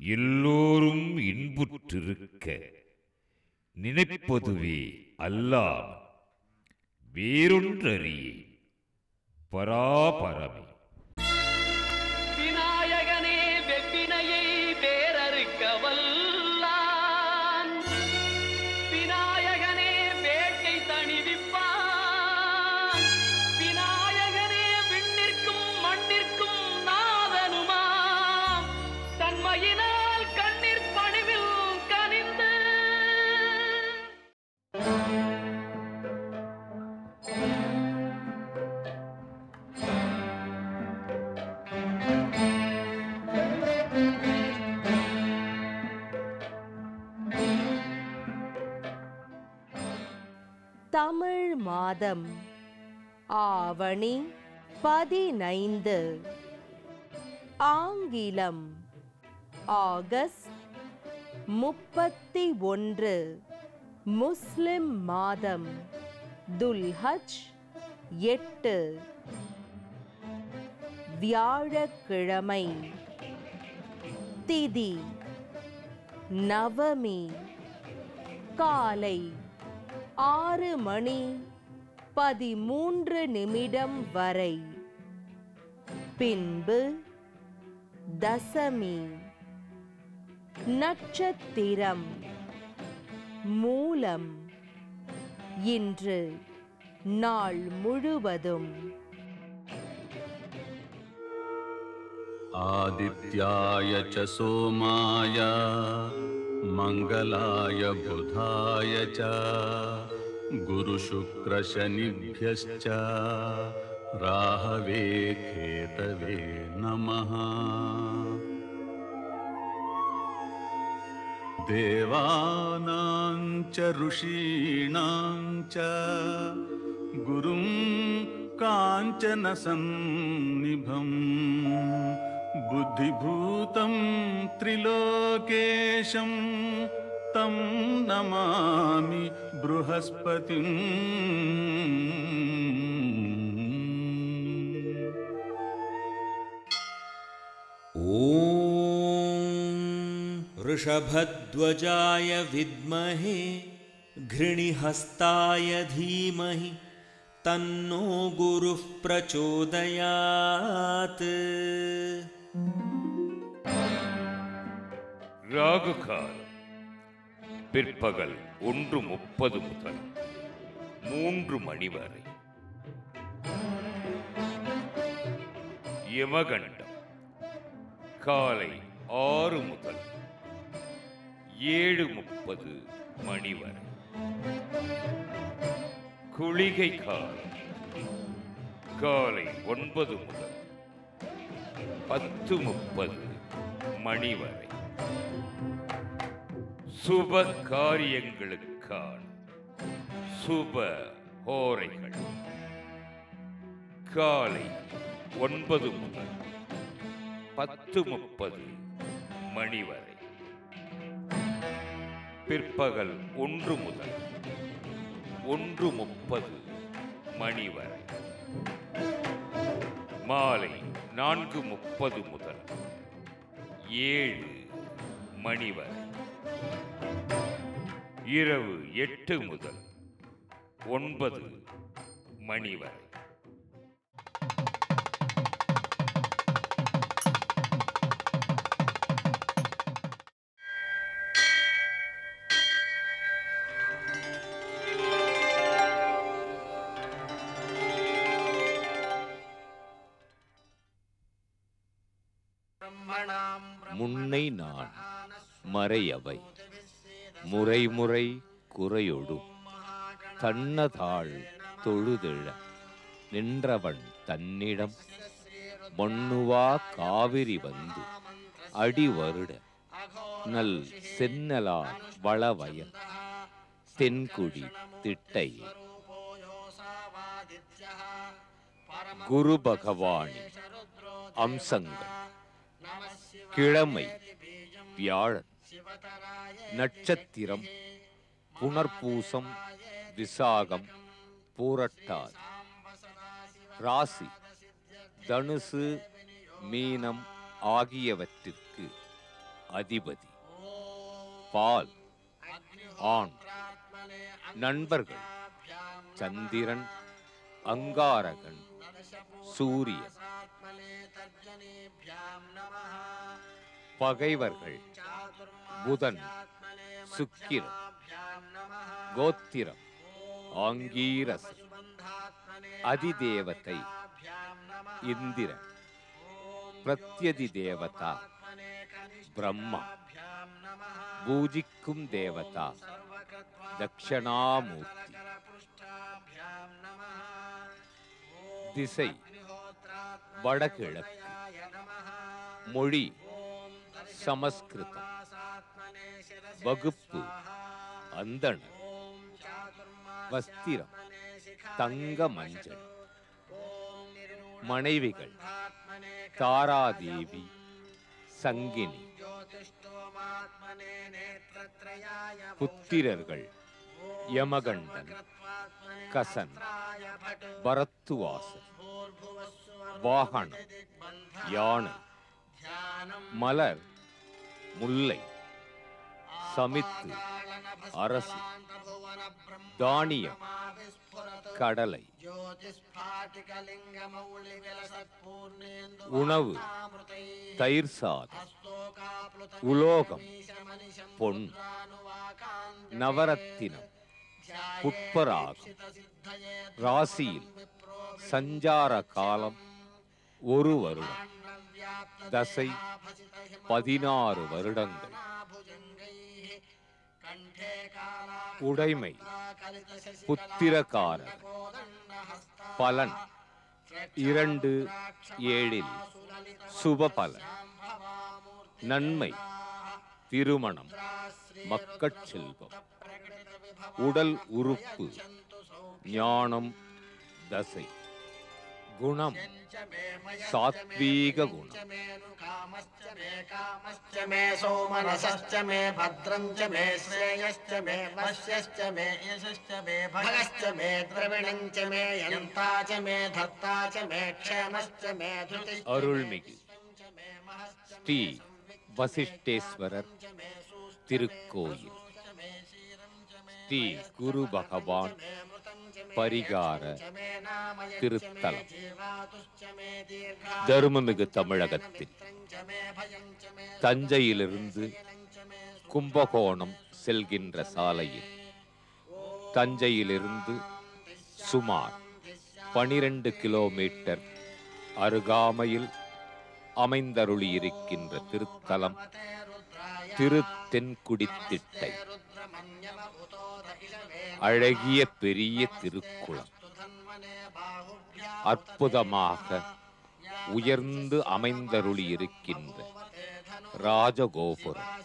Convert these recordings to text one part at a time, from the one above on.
எல்லோரும் இன்புற்றிருக்க நினைப்பதுவே அல்லாம் வேறொன்றறியே பராபரமே விநாயகனே வெப்பினையை வேறறுக்க வல்லான் விநாயகனே வேட்டை தணிவிப்பான் விநாயகனே விண்ணிற்கும் மண்ணிற்கும் நாதனுமாம் தன்மையினால் கண்ணீர் பணிவில் கனிந்து தமிழ் மாதம் ஆவணி பதினைந்து ஆங்கிலம் ஆகஸ்ட் முப்பத்தி ஒன்று முஸ்லிம் மாதம் துல்ஹஜ் எட்டு வியாழக்கிழமை திதி நவமி காலை ஆறு மணி பதிமூன்று நிமிடம் வரை பின்பு தசமி நட்சத்திரம் மூலம் இன்று நாள் முழுவதும் आदित्याय च सोमाय मङ्गलाय बुधाय च गुरुशुक्रशनिभ्यश्च राहवे केतवे नमः देवानां च ऋषीणां च गुरुं काञ्चनसन्निभम् बुद्धिभूतं त्रिलोकेशं तं नमामि बृहस्पतिम् ॐ वृषभध्वजाय विद्महे घृणिहस्ताय धीमहि तन्नो गुरुः प्रचोदयात् ராகு காலம் பிற்பகல் ஒன்று முப்பது முதல் மூன்று மணி வரை யமகண்டம் காலை ஆறு முதல் ஏழு முப்பது மணி வரை குளிகை காலம் காலை ஒன்பது முதல் பத்து முப்பது மணி வரை சுப காரியங்களுக்கான சுப ஹோரைகள் காலை ஒன்பது முதல் பத்து முப்பது மணி வரை பிற்பகல் ஒன்று முதல் ஒன்று முப்பது மணி வரை மாலை நான்கு முப்பது முதல் ஏழு மணி வரை இரவு எட்டு முதல் ஒன்பது மணி வரை முன்னை நான் மறையவை முறைமுறை குறையொடும் தன்னதாள் தொழுதெழ நின்றவன் தன்னிடம் மண்ணுவா காவிரி வந்து அடி வருட நல் சென்னலா வளவயல் தென்குடி திட்டையே குரு பகவானி அம்சங்கள் கிழமை வியாழன் நட்சத்திரம் புனர்பூசம் விசாகம் பூரட்டாதி ராசி தனுசு மீனம் ஆகியவற்றிற்கு அதிபதி பால் ஆண் நண்பர்கள் சந்திரன் அங்காரகன் சூரியன் பகைவர்கள் புதன் சுக்கிரன் கோத்திரம் ஆங்கீரஸ் அதிதேவதை இந்திரன் பிரத்யதி தேவதா பிரம்மா பூஜிக்கும் தேவதா தக்ஷணாமூர்த்தி திசை வடகிழக்கு மொழி சமஸ்கிருதம் வகுப்பு அந்தணர் வஸ்திரம் தங்க மஞ்சள் மனைவிகள் தாராதேவி சங்கினி புத்திரர்கள் யமகண்டன் கசன் பரத்துவாசன் வாகனம் யானை மலர் முல்லை சமித்து அரசு தானியம் கடலை உணவு தயிர் சாதம் உலோகம் பொன் நவரத்தினம் புட்பராகம் ராசியில் சஞ்சார காலம் ஒரு வருடம் தசை பதினாறு வருடங்கள் உடைமை புத்திரக்காரர் பலன் இரண்டு ஏழில் சுபபலன் நன்மை திருமணம் மக்கட் செல்வம் உடல் உறுப்பு ஞானம் தசை குணம் சாத்வீக குணம் च मे सोमनसश्च मे भद्रं च मे श्रेयश्च मे वश्यश्च मे यशश्च मे भगश्च मे द्रविणं च मे यन्ता च मे धत्ता च मे क्षेमश्च मे धृतिश्च அருள்மிகு ஸ்ரீ வசிஷ்டேஸ்வரர் திருக்கோயில் ஸ்ரீ குரு பகவான் பரிகார திருத்தலம் தருமமிகு தமிழகத்தில் தஞ்சையிலிருந்து கும்பகோணம் செல்கின்ற சாலையில் தஞ்சையிலிருந்து சுமார் பனிரெண்டு கிலோமீட்டர் அருகாமையில் அமைந்தருளியிருக்கின்ற திருத்தலம் திரு தென்குடித்திட்டை அழகிய பெரிய திருக்குளம் அற்புதமாக உயர்ந்து அமைந்தருளியிருக்கின்ற ராஜகோபுரம்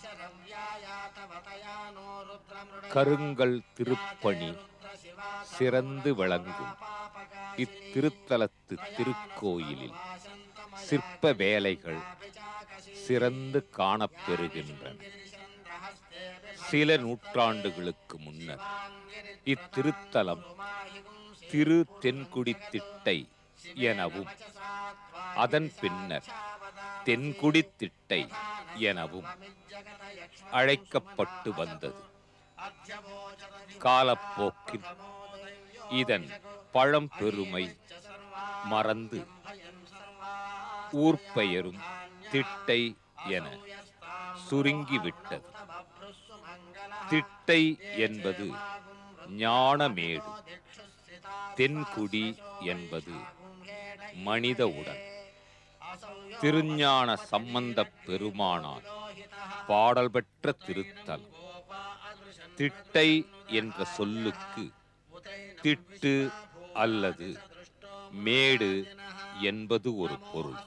கருங்கல் திருப்பணி சிறந்து விளங்கும் இத்திருத்தலத்து திருக்கோயிலில் சிற்ப வேலைகள் சிறந்து காணப்பெறுகின்றன சில நூற்றாண்டுகளுக்கு முன்னர் இத்திருத்தலம் திரு தென்குடி திட்டை எனவும் அதன் பின்னர் தென்குடி திட்டை எனவும் அழைக்கப்பட்டு வந்தது காலப்போக்கில் இதன் பழம்பெருமை மறந்து ஊர்ப்பெயரும் திட்டை என சுருங்கிவிட்டது திட்டை என்பது ஞானமேடு தென்குடி என்பது மனித உடல் திருஞான சம்பந்தப் பெருமானார் பாடல் பெற்ற திருத்தலம் திட்டை என்ற சொல்லுக்கு திட்டு அல்லது மேடு என்பது ஒரு பொருள்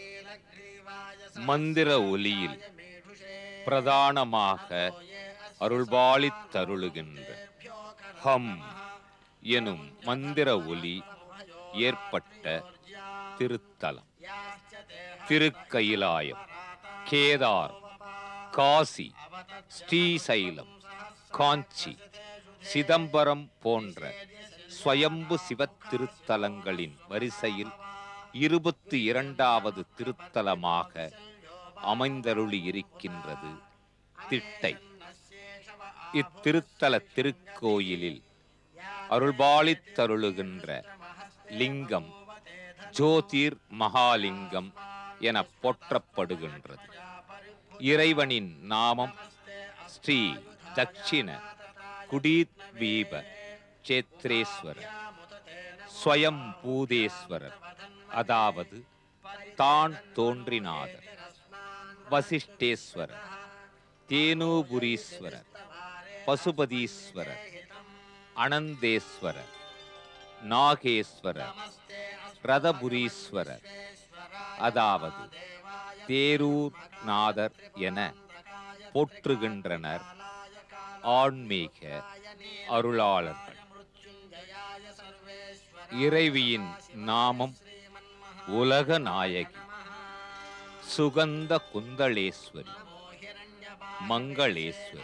மந்திர ஒலியில் பிரதானமாக அருள்பாலித் தருளுகின்ற ஹம் எனும் மந்திர ஒலி ஏற்பட்ட திருத்தலம் திருக்கயிலாயம் கேதார் காசி ஸ்ரீசைலம் காஞ்சி சிதம்பரம் போன்ற ஸ்வயம்பு சிவத் திருத்தலங்களின் வரிசையில் இருபத்தி இரண்டாவது திருத்தலமாக அமைந்தருளி இருக்கின்றது திட்டை இத்திருத்தல திருக்கோயிலில் அருள்பாலித்தருளுகின்ற லிங்கம் ஜோதிர் மகாலிங்கம் என போற்றப்படுகின்றது இறைவனின் நாமம் ஸ்ரீ தட்சிண குடீத்வீப சேத்ரேஸ்வரர் ஸ்வயம் பூதேஸ்வரர் அதாவது தான் தோன்றினாதர் வசிஷ்டேஸ்வரர் தேனூபுரீஸ்வரர் பசுபதீஸ்வரர் அனந்தேஸ்வரர் நாகேஸ்வரர் ரதபுரீஸ்வரர் அதாவது தேரூர் நாதர் என போற்றுகின்றனர் ஆன்மீக அருளாளர்கள் இறைவியின் நாமம் உலக நாயகி சுகந்த குந்தளேஸ்வரி மங்களேஸ்வரி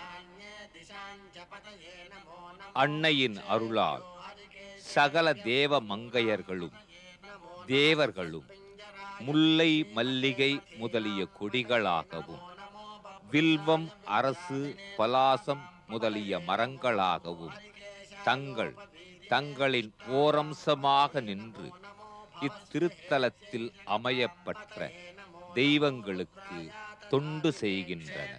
அன்னையின் அருளால் சகல தேவ மங்கையர்களும் தேவர்களும் முல்லை மல்லிகை முதலிய கொடிகளாகவும் வில்வம் அரசு பலாசம் முதலிய மரங்களாகவும் தங்கள் தங்களின் ஓரம்சமாக நின்று இத்திருத்தலத்தில் அமையப்பட்ட தெய்வங்களுக்கு தொண்டு செய்கின்றனர்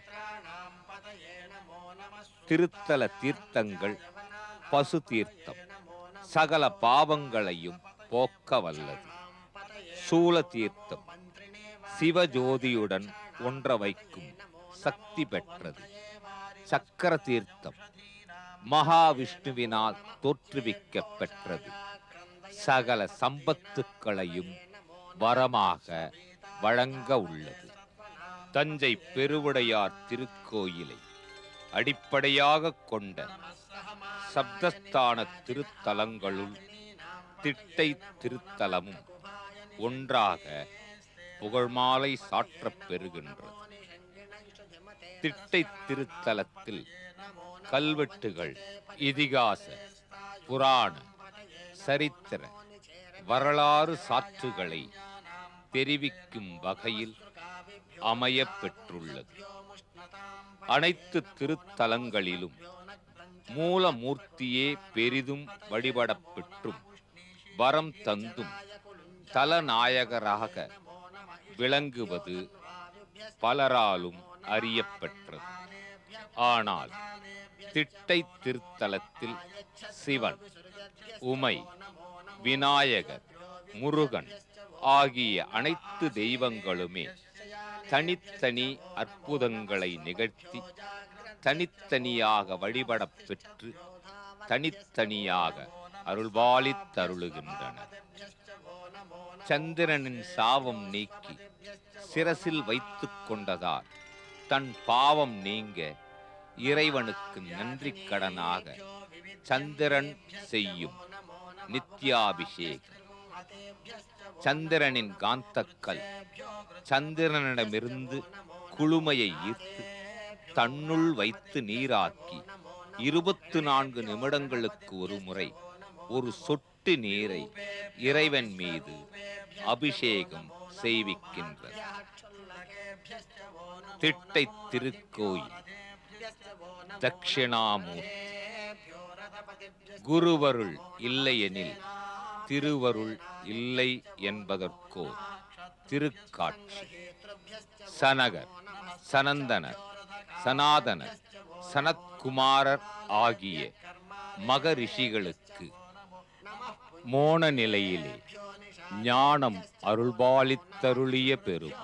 திருத்தல தீர்த்தங்கள் பசு தீர்த்தம் சகல பாவங்களையும் போக்க வல்லது சூல தீர்த்தம் சிவஜோதியுடன் ஒன்ற வைக்கும் சக்தி பெற்றது சக்கர தீர்த்தம் மகாவிஷ்ணுவினால் தோற்றுவிக்கப் பெற்றது சகல சம்பத்துக்களையும் வரமாக வழங்க உள்ளது தஞ்சை பெருவுடையார் திருக்கோயிலை அடிப்படையாக கொண்ட சப்தஸ்தான திருத்தலங்களுள் திட்டை திருத்தலமும் ஒன்றாக புகழ்மாலை சாற்றப் பெறுகின்றது திட்டை திருத்தலத்தில் கல்வெட்டுகள் இதிகாச புராண சரித்திர வரலாறு சாற்றுகளை தெரிவிக்கும் வகையில் அமையப் பெற்றுள்ளது அனைத்து திருத்தலங்களிலும் மூலமூர்த்தியே பெரிதும் வழிபடப்பெற்றும் வரம் தந்தும் தலநாயகராக விளங்குவது பலராலும் அறியப்பெற்றது ஆனால் திட்டை திருத்தலத்தில் சிவன் உமை விநாயகர் முருகன் ஆகிய அனைத்து தெய்வங்களுமே தனித்தனி அற்புதங்களை நிகழ்த்தி தனித்தனியாக வழிபடப் பெற்று தனித்தனியாக அருள்பாலித்தருளுகின்றனர் சந்திரனின் சாபம் நீக்கி சிரசில் வைத்துக் கொண்டதால் தன் பாவம் நீங்க இறைவனுக்கு நன்றி கடனாக சந்திரன் செய்யும் நித்யாபிஷேகம் சந்திரனின் காந்தக்கல் சந்திரனிடமிருந்து குளுமையை ஈர்த்து தன்னுள் வைத்து நீராக்கி இருபத்து நான்கு நிமிடங்களுக்கு ஒரு முறை ஒரு சொட்டு நீரை இறைவன் மீது அபிஷேகம் செய்விக்கின்றது திட்டை திருக்கோயில் தட்சிணாமூர்த்தி குருவருள் இல்லையெனில் திருவருள் இல்லை என்பதற்கோ திருக்காட்சி சனகர் சனந்தனர் சனாதனர் சனத்குமாரர் ஆகிய மகரிஷிகளுக்கு மோன நிலையிலே ஞானம் அருள்பாலித்தருளிய பெரும்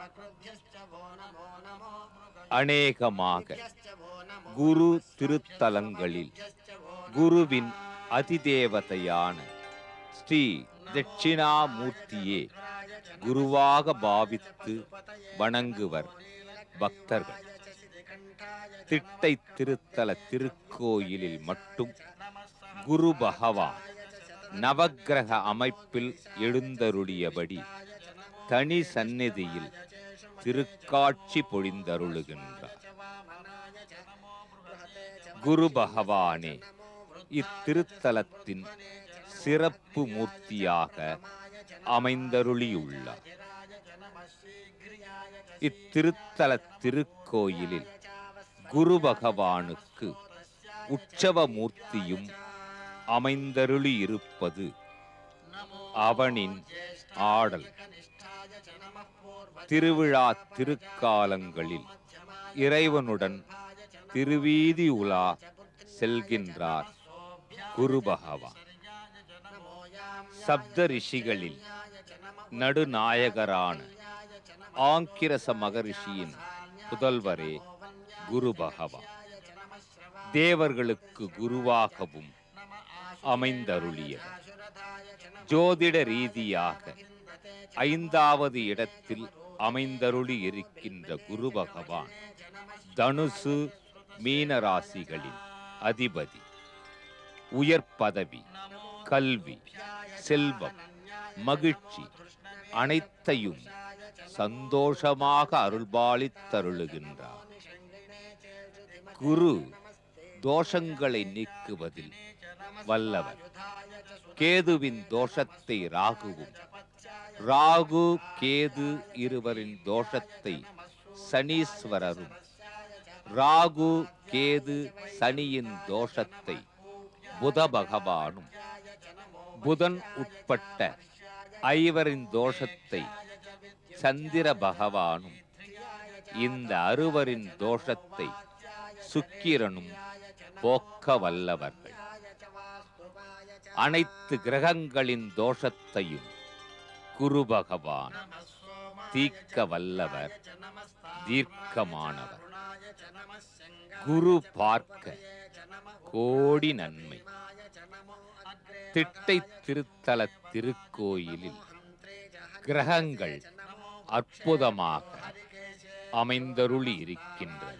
அநேகமாக குரு திருத்தலங்களில் குருவின் அதிதேவதையான ஸ்ரீ தட்சிணாமூர்த்தியே குருவாக பாவித்து வணங்குவர் பக்தர்கள் திட்டை திருத்தல திருக்கோயிலில் மட்டும் குரு பகவான் நவக்கிரக அமைப்பில் எழுந்தருளியபடி தனி சந்நிதியில் திருக்காட்சி பொழிந்தருளுகின்றார் குரு பகவானே இத்திருத்தலத்தின் சிறப்பு மூர்த்தியாக அமைந்தருளியுள்ளார் இத்திருத்தல திருக்கோயிலில் குரு பகவானுக்கு உற்சவ மூர்த்தியும் அமைந்தருளி இருப்பது அவனின் ஆடல் திருவிழா திருக்காலங்களில் இறைவனுடன் திருவீதி உலா செல்கின்றார் குரு பகவான் சப்த ரிஷிகளில் நடுநாயகரான ஆங்கிரச மகரிஷியின் புதல்வரே குரு பகவான் தேவர்களுக்கு குருவாகவும் அமைந்தருளியவர் ஜோதிட ரீதியாக ஐந்தாவது இடத்தில் அமைந்தருளி இருக்கின்ற குரு பகவான் தனுசு மீன ராசிகளின் அதிபதி உயர் பதவி கல்வி செல்வம் மகிழ்ச்சி அனைத்தையும் சந்தோஷமாக அருள்பாலித்தருளுகின்றார் குரு தோஷங்களை நீக்குவதில் வல்லவர் கேதுவின் தோஷத்தை ராகுவும் ராகு கேது இருவரின் தோஷத்தை சனீஸ்வரரும் ராகு கேது சனியின் தோஷத்தை புத பகவானும் புதன் உட்பட்ட ஐவரின் தோஷத்தை சந்திர பகவானும் இந்த அறுவரின் தோஷத்தை சுக்கிரனும் போக்க வல்லவர்கள் அனைத்து கிரகங்களின் தோஷத்தையும் குரு பகவான் தீக்க வல்லவர் தீர்க்கமானவர் குரு பார்க்க கோடி நன்மை திட்டை திருத்தல திருக்கோயிலில் கிரகங்கள் அற்புதமாக அமைந்தருளி இருக்கின்றன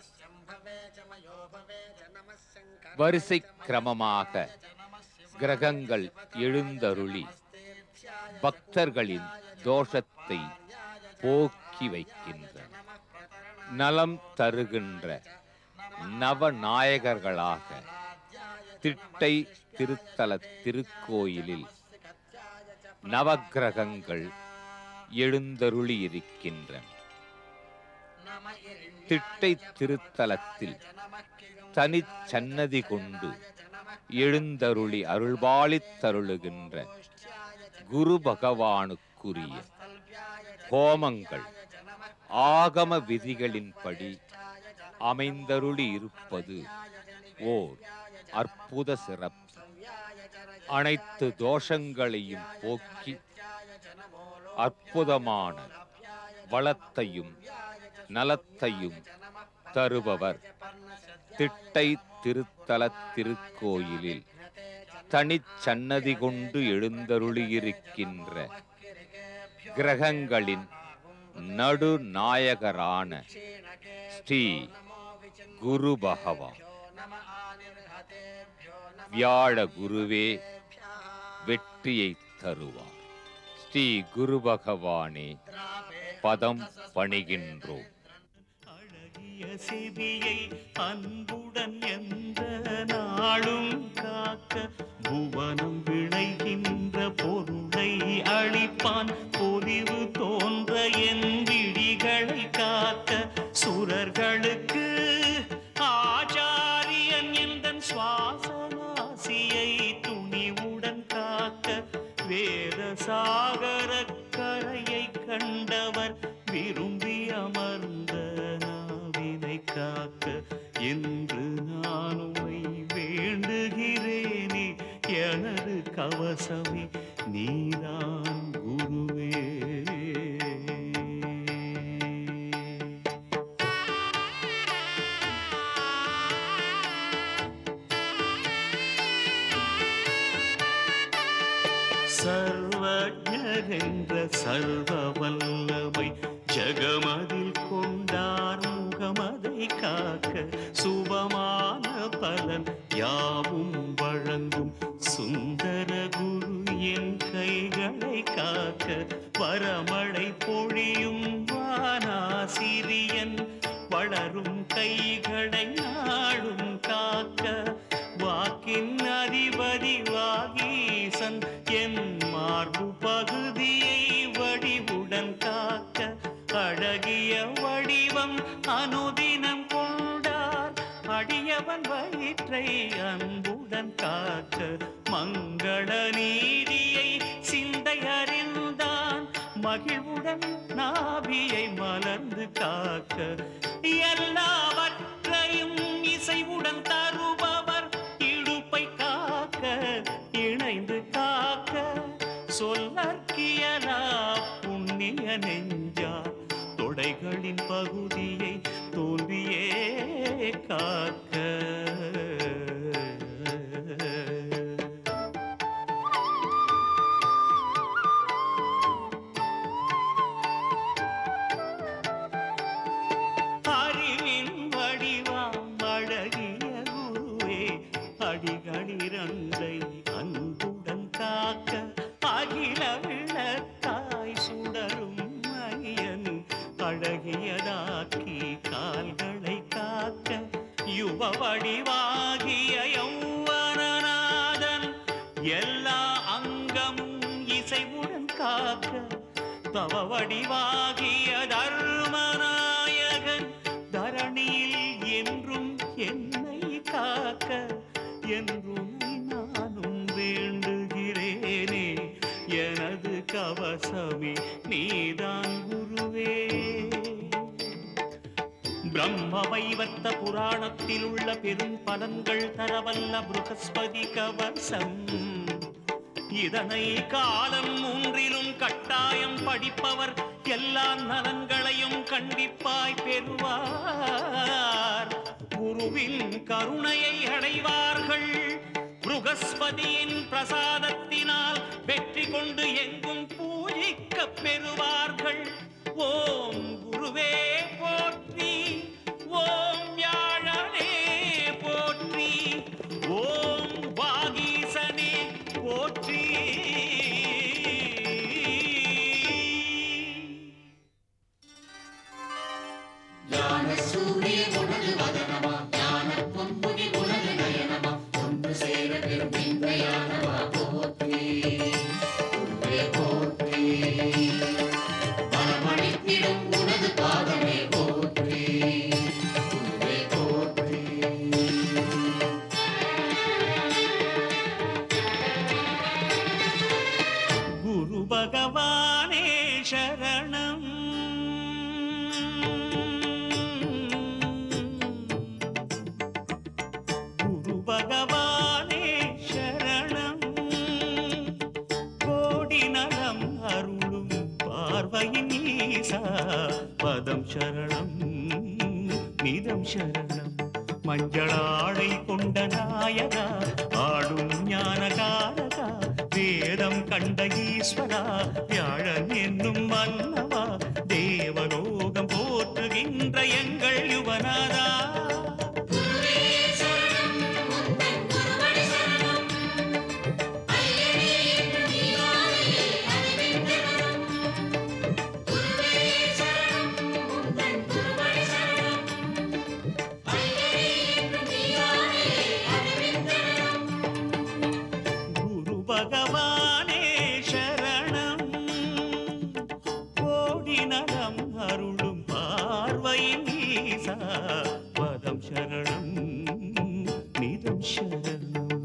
வரிசை கிரமமாக கிரகங்கள் எழுந்தருளி பக்தர்களின் தோஷத்தை போக்கி வைக்கின்றன நலம் தருகின்ற நவநாயகர்களாக திட்டை திருத்தல திருக்கோயிலில் நவக்கிரகங்கள் எழுந்தருளி இருக்கின்றன திட்டை திருத்தலத்தில் தனிச்சன்னதி கொண்டு எழுந்தருளி அருள்பாலித்தருளுகின்ற குரு பகவானுக்குரிய ஹோமங்கள் ஆகம விதிகளின்படி அமைந்தருளி இருப்பது ஓர் அற்புத சிறப்பு அனைத்து தோஷங்களையும் போக்கி அற்புதமான வளத்தையும் நலத்தையும் தருபவர் திட்டை திருத்தல திருக்கோயிலில் தனிச்சன்னதி கொண்டு எழுந்தருளியிருக்கின்ற கிரகங்களின் நடுநாயகரான ஸ்ரீ குரு பகவான் வியாழ குருவே வெற்றியை தருவார் ஸ்ரீ குரு பகவானே பதம் பணிகின்றோம் அழகிய செவியை அன்புடன் எந்த நாளும் காக்க புவனம் விளைகின்ற பொருளை அளிப்பான் பொலிவு தோன்ற என் விழிகளை காக்க சுரர்களுக்கு ஆச்சாரியன் எந்தன் சுவாசநாசியை துணிவுடன் காக்க வேத சாகர கரையை கண்டவர் விரும்பி அமர்ந்த நாவினை காக்க என்று நான் உமை வேண்டுகிறேனே எனது கவசமே நீதான் குருவே சர்வஜரென்ற சர்வ வல்லமை ஜகமதில் கொண்டார் முகமதை காக்க சுபமான பலன் யாவும் வழங்கும் சுந்தர குரு என் கைகளை காக்க வரமழை பொழியும் வானாசிரியன் வளரும் கைகளை நாடும் காக்க வாக்கின் அதிபதி வாகீசன் என் மார்பு பகுதியை வடிவுடன் காக்க அழகிய வயிற்றை அன்புடன் காக்க மங்கள நீதியை சிந்தை அறிந்தான் மகிழ்வுடன் நாபியை மலர்ந்து காக்க எல்லாவற்றையும் இசைவுடன் தருபவர் இடுப்பை காக்க இணைந்து காக்க சொல்லற்கியலா புண்ணிய நெஞ்சா தொடைகளின் பகுதியை தோல்வியே காக்க அறிவின் வடிவாம் அழகிய குருவே அடிகளிரண்டை அன்புடன் காக்க அகில விளக்காய் சுடரும் மையன் அழகியதாக்கி கால்களை காக்க யுவ வடிவாகிய யௌவனநாதன் எல்லா அங்கமும் இசைவுடன் காக்க தவ வடிவாகிய தர்மநாயகன் தரணியில் என்றும் என்னை காக்க என்றும் நானும் வேண்டுகிறேனே எனது கவசமே நீதான் குருவே பிரம்ம வைவர்த்த புராணத்தில் உள்ள பெரும் பலன்கள் தரவல்ல புருகஸ்பதி கவசம் இதனை காலம் மூன்றிலும் கட்டாயம் படிப்பவர் எல்லா நலன்களையும் கண்டிப்பாய் பெறுவார் குருவின் கருணையை அடைவார்கள் புருகஸ்பதியின் பிரசாதத்தினால் வெற்றி கொண்டு எங்கும் பூஜிக்க பெறுவார்கள் ஓம் குருவே போற்றி ஓம் வியாழனே போற்றி ஓம் வாகீசனே போற்றி ஞானசூரிய உனது வதனமா ஞான பொன்புகி உனது நயனமா ஒன்று சேர பெரும் இன்பயானவா போற்றி உன்னை போற்றி பலமளித்திடும் உனது பாதமே போற்றி உன்னை போற்றி குரு பகவானே சரணம் குரு பகவானே சரணம் கோடி நலம் அருளும் பார்வையின் ஈசா பதம் சரணம் நிதம் சரணம் மஞ்சளாடை கொண்ட நாயகா ஆடும் ஞானகாரகா வேதம் கண்ட ஈஸ்வரா வியாழன் என்னும் மன்னவா தேவலோகம் போற்றுகின்ற எங்கள் யுவனாதா குரு பகவானே சரணம் கோடி நலம் அருளும் பார்வையின் ஈசா பதம் சரணம் நிதம் சரணம்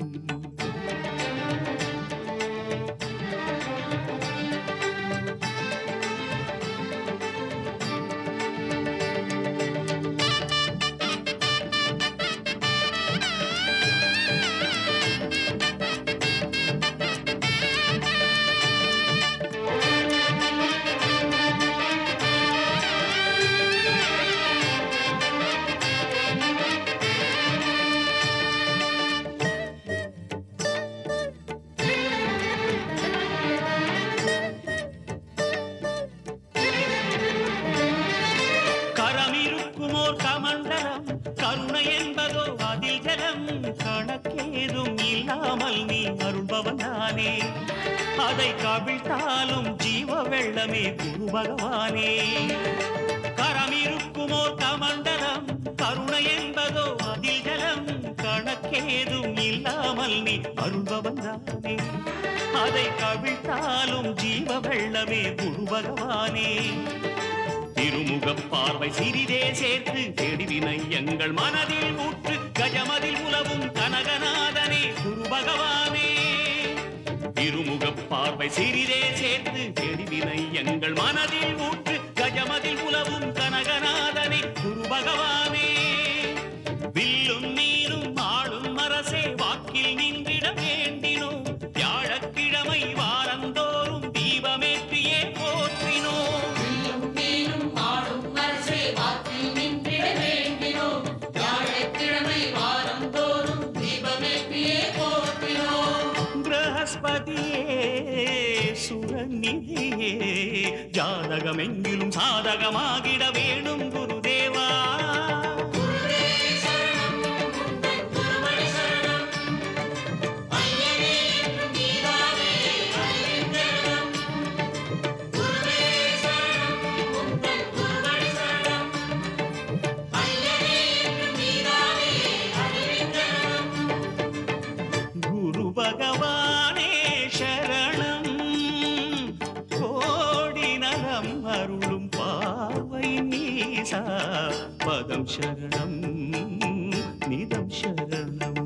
கரம் இருக்குமோர் கமண்டலம் கருணை என்பதோ அதில் ஜலம் கணக்கேதும் இல்லாமல் நீ அருள்பவன் தானே அதை கவிழ்த்தாலும் ஜீவ வெள்ளமே குரு பகவானே கரம் இருக்குமோர் கமண்டலம் கருணை என்பதோ அதில் ஜலம் கணக்கேதும் இல்லாமல் நீ அருள்பவன் தானே அதை கவிழ்த்தாலும் ஜீவ வெள்ளமே குரு பகவானே திருமுகப் பார்வை சிறிதே சேர்த்து தெளிவினை எங்கள் மனதில் ஊற்று கஜமதில் உலவும் கனகநாதனே குரு பகவானே திருமுகப் பார்வை சிறிதே சேர்த்து தெளிவினை எங்கள் மனதில் ஊற்று கஜமதில் உலவும் கனகநாதனே குரு பகவானே வில்லும் நீரும் ஆளும் அரசே வாக்கில் நின்றிட வேண்டினோம் வியாழக்கிழமை வாரந்தோறும் தீபமேற்றியே போற்றினோம் பிரகஸ்பதியே சுரநிதியே ஜாதகமெங்கிலும் சாதகமாகிட வேணும் குருதேவா குரு பகவானே சரணம் கோடி நலம் அருளும் பார்வை நீசா பதம் சரணம் நிதம் சரணம்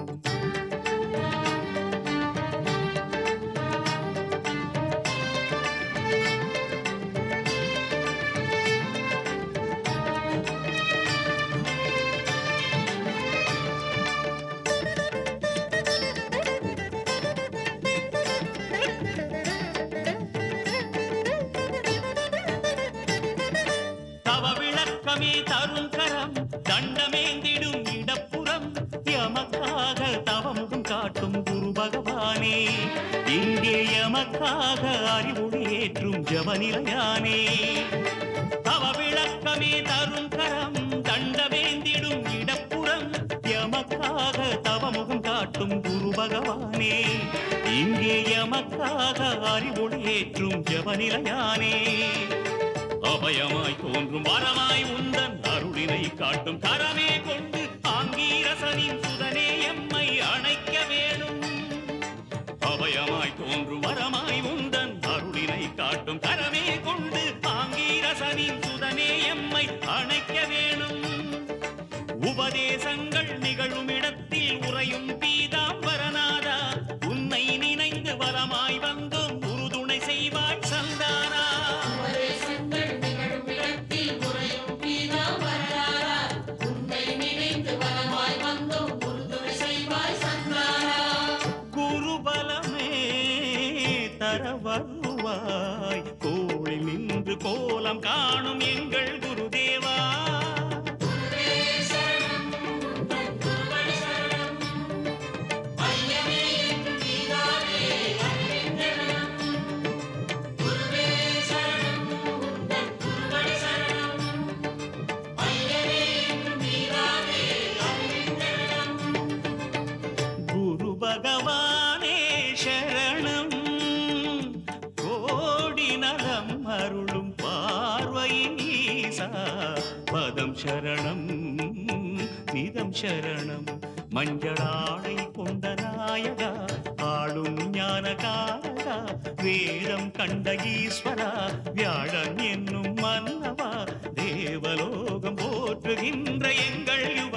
தவ விளக்கமே தரும் கரம் தண்டமேந்திடும் இடப்புறம் எமக்காக தவமுகம் காட்டும் குரு பகவானே இங்கே எமக்காக அறிவுரை ஏற்றும் ஜபநிலையானே தவ விளக்கமே தரும் கரம் தண்டமேந்திடும் இடப்புறம் எமக்காக தவமுகம் காட்டும் குரு பகவானே இங்கே எமக்காக அறிவுரை ஏற்றும் ஜபநிலையானே அபயமாய் தோன்றும் வரமாய் உந்தன் அருளினை காட்டும் கரமே கொண்டு ஆங்கீரசனின் சுதனே எம்மை அணைக்க வேணும் அபயமாய் தோன்றும் வரமாய் உந்தன் அருளினை காட்டும் கரமே கொண்டு ஆங்கீரசனின் சுதனே எம்மை அணைக்க வேணும் உபதேசங்கள் நிகழும் இடத்தில் உறையும் பீதாம்பரநாதா உன்னை நினைந்து வரமாய் வந்தோம் உறுதுணை செய்வாய் சந்தானா குருபலமே தர வருவாய் கோளில் நின்று கோலம் காணும் எங்கள் குருதேவா குரு பகவானே சரணம் கோடி நலம் அருளும் பார்வையின் ஈசா பதம் சரணம் நிதம் சரணம் மஞ்சளாடை கொண்ட நாயகா ஆளும் ஞானகாரகா வேதம் கண்ட ஈஸ்வரா வியாழன் என்னும் மன்னவா தேவலோகம் போற்றுகின்ற எங்கள்